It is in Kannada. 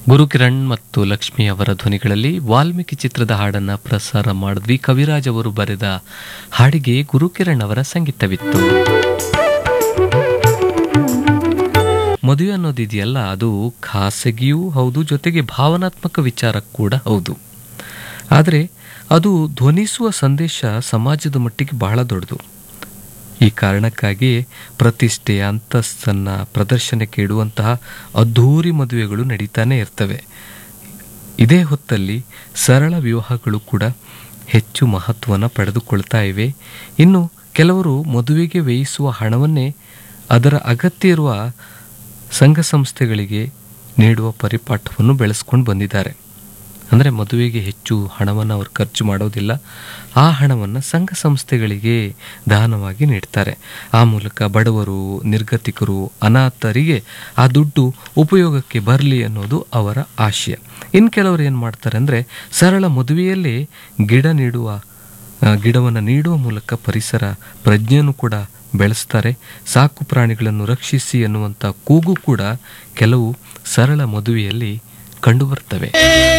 ಗುರುಕಿರಣ್ ಮತ್ತು ಲಕ್ಷ್ಮಿ ಅವರ ಧ್ವನಿಗಳಲ್ಲಿ ವಾಲ್ಮೀಕಿ ಚಿತ್ರದ ಹಾಡನ್ನ ಪ್ರಸಾರ ಮಾಡಿದ್ವಿ ಕವಿರಾಜ್ ಅವರು ಬರೆದ ಹಾಡಿಗೆ ಗುರುಕಿರಣ್ ಅವರ ಸಂಗೀತವಿತ್ತು ಮದುವೆ ಅನ್ನೋದಿದೆಯಲ್ಲ ಅದು ಖಾಸಗಿಯೂ ಹೌದು ಜೊತೆಗೆ ಭಾವನಾತ್ಮಕ ವಿಚಾರ ಕೂಡ ಹೌದು ಆದರೆ ಅದು ಧ್ವನಿಸುವ ಸಂದೇಶ ಸಮಾಜದ ಮಟ್ಟಿಗೆ ಬಹಳ ದೊಡ್ಡದು ಈ ಕಾರಣಕ್ಕಾಗಿ ಪ್ರತಿಷ್ಠೆ ಅಂತಸ್ತನ್ನ ಪ್ರದರ್ಶನಕ್ಕೆ ಇಡುವಂತಹ ಅದ್ಧೂರಿ ಮದುವೆಗಳು ನಡೀತಾನೆ ಇರ್ತವೆ ಇದೇ ಹೊತ್ತಲ್ಲಿ ಸರಳ ವಿವಾಹಗಳು ಕೂಡ ಹೆಚ್ಚು ಮಹತ್ವನ ಪಡೆದುಕೊಳ್ತಾ ಇವೆ ಇನ್ನು ಕೆಲವರು ಮದುವೆಗೆ ವ್ಯಯಿಸುವ ಹಣವನ್ನೇ ಅದರ ಅಗತ್ಯ ಇರುವ ಸಂಘ ಸಂಸ್ಥೆಗಳಿಗೆ ನೀಡುವ ಪರಿಪಾಠವನ್ನು ಬೆಳೆಸ್ಕೊಂಡು ಬಂದಿದ್ದಾರೆ ಅಂದರೆ ಮದುವೆಗೆ ಹೆಚ್ಚು ಹಣವನ್ನು ಅವರು ಖರ್ಚು ಮಾಡೋದಿಲ್ಲ ಆ ಹಣವನ್ನು ಸಂಘ ಸಂಸ್ಥೆಗಳಿಗೆ ದಾನವಾಗಿ ನೀಡ್ತಾರೆ ಆ ಮೂಲಕ ಬಡವರು ನಿರ್ಗತಿಕರು ಅನಾಥರಿಗೆ ಆ ದುಡ್ಡು ಉಪಯೋಗಕ್ಕೆ ಬರಲಿ ಅನ್ನೋದು ಅವರ ಆಶಯ ಇನ್ನು ಕೆಲವರು ಏನು ಮಾಡ್ತಾರೆ ಅಂದರೆ ಸರಳ ಮದುವೆಯಲ್ಲೇ ಗಿಡ ನೀಡುವ ಆ, ಗಿಡವನ್ನು ನೀಡುವ ಮೂಲಕ ಪರಿಸರ ಪ್ರಜ್ಞೆಯನ್ನು ಕೂಡ ಬೆಳೆಸ್ತಾರೆ ಸಾಕು ಪ್ರಾಣಿಗಳನ್ನು ರಕ್ಷಿಸಿ ಅನ್ನುವಂಥ ಕೂಗು ಕೂಡ ಕೆಲವು ಸರಳ ಮದುವೆಯಲ್ಲಿ ಕಂಡುಬರ್ತವೆ